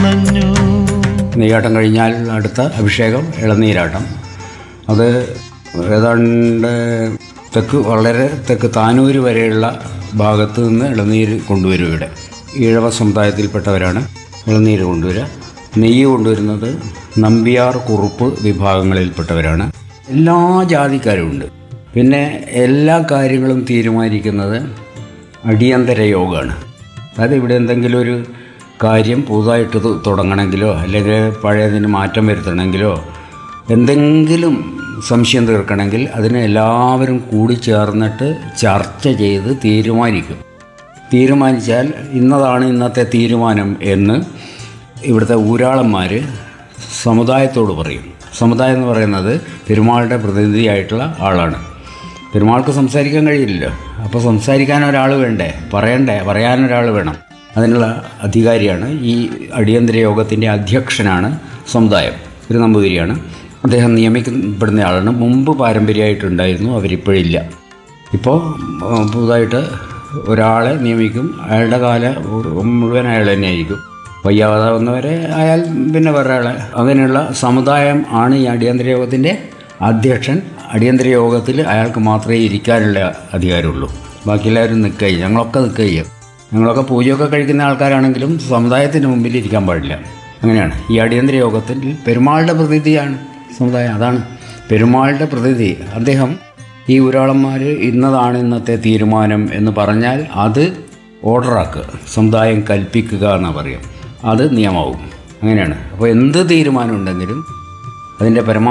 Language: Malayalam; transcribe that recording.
അണഞ്ഞു നെയ്യാട്ടം കഴിഞ്ഞാൽ അടുത്ത അഭിഷേകം ഇളനീരാട്ടം അത് ഏതാണ്ട് തെക്ക് വളരെ തെക്ക് താനൂര് വരെയുള്ള ഭാഗത്ത് നിന്ന് ഇളനീര് കൊണ്ടുവരും ഇവിടെ ഈഴവ സമുദായത്തിൽപ്പെട്ടവരാണ് ഇളനീര് കൊണ്ടുവരിക നെയ്യ് കൊണ്ടുവരുന്നത് നമ്പ്യാർ കുറുപ്പ് വിഭാഗങ്ങളിൽപ്പെട്ടവരാണ് എല്ലാ ജാതിക്കാരും ഉണ്ട് പിന്നെ എല്ലാ കാര്യങ്ങളും തീരുമാനിക്കുന്നത് അടിയന്തര യോഗമാണ് അതായത് ഇവിടെ എന്തെങ്കിലും ഒരു കാര്യം പുതുതായിട്ട് തു- തുടങ്ങണമെങ്കിലോ അല്ലെങ്കിൽ പഴയതിന് മാറ്റം വരുത്തണമെങ്കിലോ എന്തെങ്കിലും സംശയം തീർക്കണമെങ്കിൽ അതിന് എല്ലാവരും കൂടി ചേർന്നിട്ട് ചർച്ച ചെയ്ത് തീരുമാനിക്കും തീരുമാനിച്ചാൽ ഇന്നതാണ് ഇന്നത്തെ തീരുമാനം എന്ന് ഇവിടുത്തെ ഊരാളന്മാർ സമുദായത്തോട് പറയും സമുദായം എന്ന് പറയുന്നത് പെരുമാളുടെ പ്രതിനിധിയായിട്ടുള്ള ആളാണ് പെരുമാൾക്ക് സംസാരിക്കാൻ കഴിയില്ലല്ലോ അപ്പോൾ സംസാരിക്കാൻ ഒരാൾ വേണ്ടേ പറയണ്ടേ പറയാൻ ഒരാൾ വേണം അതിനുള്ള അധികാരിയാണ് ഈ അടിയന്തര യോഗത്തിൻ്റെ അധ്യക്ഷനാണ് സമുദായം ഒരു നമ്പൂതിരിയാണ് അദ്ദേഹം നിയമിക്കപ്പെടുന്ന ആളാണ് മുമ്പ് പാരമ്പര്യമായിട്ടുണ്ടായിരുന്നു അവരിപ്പോഴില്ല ഇപ്പോൾ ഉം, പുതുതായിട്ട് ഒരാളെ നിയമിക്കും അയാളുടെ കാല മുഴുവൻ അയാൾ തന്നെയായിരിക്കും വയ്യാതാവുന്നവരെ അയാൾ പിന്നെ വേറെ ആളെ അങ്ങനെയുള്ള സമുദായം ആണ് ഈ അടിയന്തര യോഗത്തിൻ്റെ അധ്യക്ഷൻ അടിയന്തര യോഗത്തിൽ അയാൾക്ക് മാത്രമേ ഇരിക്കാനുള്ള അധികാരമുള്ളൂ ബാക്കി എല്ലാവരും നിൽക്കുക ചെയ്യും ഞങ്ങളൊക്കെ നിൽക്കുക ചെയ്യും ഞങ്ങളൊക്കെ പൂജയൊക്കെ കഴിക്കുന്ന ആൾക്കാരാണെങ്കിലും സമുദായത്തിന് മുമ്പിൽ ഇരിക്കാൻ പാടില്ല അങ്ങനെയാണ് ഈ അടിയന്തര യോഗത്തിൽ പെരുമാളുടെ പ്രതിനിധിയാണ് സമുദായം അതാണ് പെരുമാളുടെ പ്രതിനിധി അദ്ദേഹം ഈ ഊരാളന്മാർ ഇന്നതാണ് ഇന്നത്തെ തീരുമാനം എന്ന് പറഞ്ഞാൽ അത് ഓർഡറാക്കുക സമുദായം കൽപ്പിക്കുക എന്നാണ് പറയുക അത് നിയമമാവും അങ്ങനെയാണ് അപ്പോൾ എന്ത് തീരുമാനം ഉണ്ടെങ്കിലും അതിൻ്റെ പരമാ